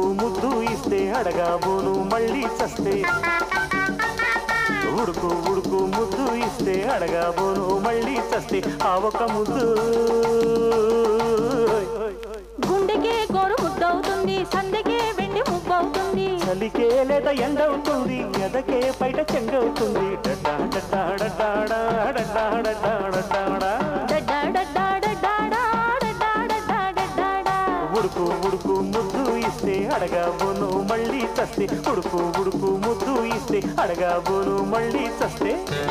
ముద్దు ఇస్తే అడగాబోను మళ్ళీ చస్తే ఉడుకు ఉడుకు ముద్దు ఇస్తే అడగాబోను మళ్ళీ చస్తే ఆ ఒక ముద్దు గుండెకే గోరు ముద్దవుతుంది సందెకే వెండి ముద్దవుతుంది చలికే లేదా ఎండవుతుంది ఎదకే బయట చెంగవుతుంది డడ్డా డడ్డా డడ్డాడా డడ్డా డడ్డా డడ్డాడా డడ్డాడడ్డాడడ్డాడడ్డాడడ్డాడడ్డాడా. ఉడుకు ఉడుకు ముద్దు ఇస్తే అడగాబోను మళ్ళీ చస్తే ఉడుకు ఉడుకు ముద్దు ఇస్తే అడగాబోను మళ్ళీ చస్తే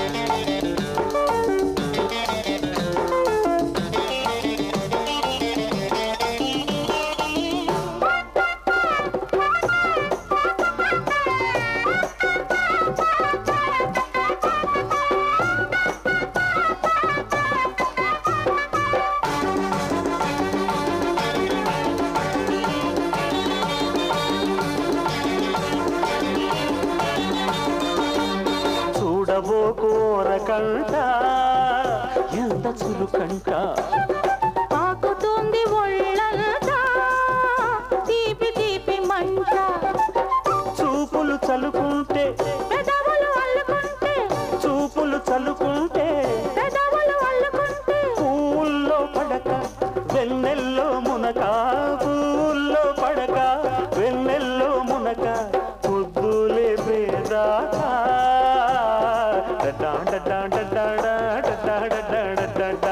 చూడబో కోరకంట ఎంత చులుకంట తాకుతుంది ఒళ్ళంతా తీపి తీపి మంట చూపులు చలుకుంటే పెదవులు అల్లుకుంటే చూపులు చలుకుంటే పెదవులు అల్లుకుంటే పూల్లో పడక వెన్నెల్లో మునక పూల్లో పడక వెన్నెల్లో మునక పొద్దులే పేదాకా డడ్డా డడ్డా డడ్డాడా డడ్డా డడ్డా డడ్డాడా.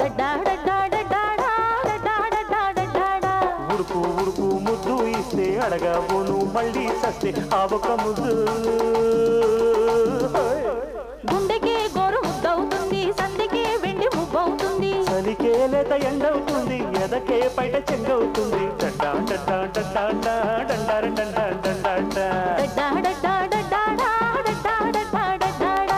డడ్డాడడ్డాడడ్డాడా, ఉడుకు ఉడుకు ముద్దు ఇస్తే అడగబోను మళ్ళీ చస్తే ఆ ఒక ముద్దు గుండెకే గోరు ముద్దవుతుంది సందికే వెండి ముద్దవుతుంది చలికే లేత ఎండవుతుంది ఎదకే బయట చెంగవుతుంది డడ్డా డడ్డా డడ్డా డండార డండా డండా డడ్డాడడ్డాడడ్డాడా, డడ్డాడడ్డాడడ్డాడా.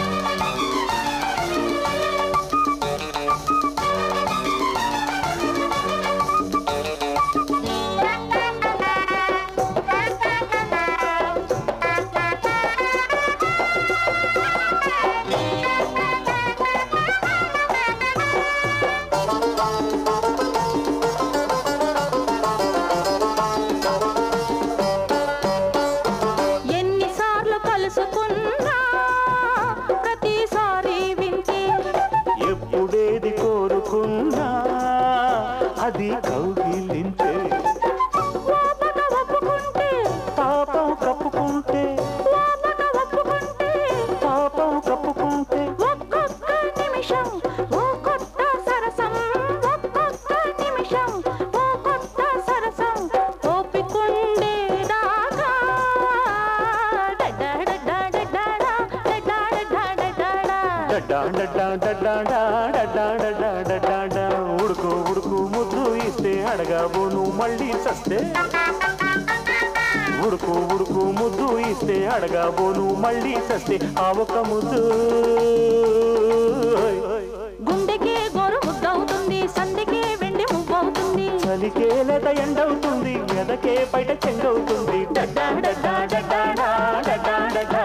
ఎన్నిసార్లు కలుసుకున్నా ప్రతిసారి వింటే ఎప్పుడేది కోరుకున్నా అది కౌగిలింతే ఓపక ఒప్పుకుంటే పాపం కప్పుకుంటే ఓపక ఒప్పుకుంటే పాపం కప్పుకుంటే ఒక్కొక్క నిమిషం ఓ కొత్త సరసం ఒక్కొక్క నిమిషం ఓ కొత్త సరసం ఓపికుండేదాకా డడ్డాడడ్డాడడ్డాడా, డడ్డాడడ్డాడడ్డాడా. డడ్డా డడ్డా డడ్డా డడ్డా డడ్డా డడ్డా ఉడుకు ఉడుకు ముద్దు ఇస్తే అడగబోను మళ్ళీ చస్తే ఉడుకు ఉడుకు ముద్దు ఇస్తే అడగబోను మళ్ళీ చస్తే ఆ ఒక ముద్దు గుండెకే గోరు ముద్దవుతుంది సందికే వెండి మువ్వవుతుంది చలికే లేత ఎండవుతుంది ఎదకే బయట చెంగవుతుంది డడ్డా డడ్డా డడ్డా డడ్డా డడ్డా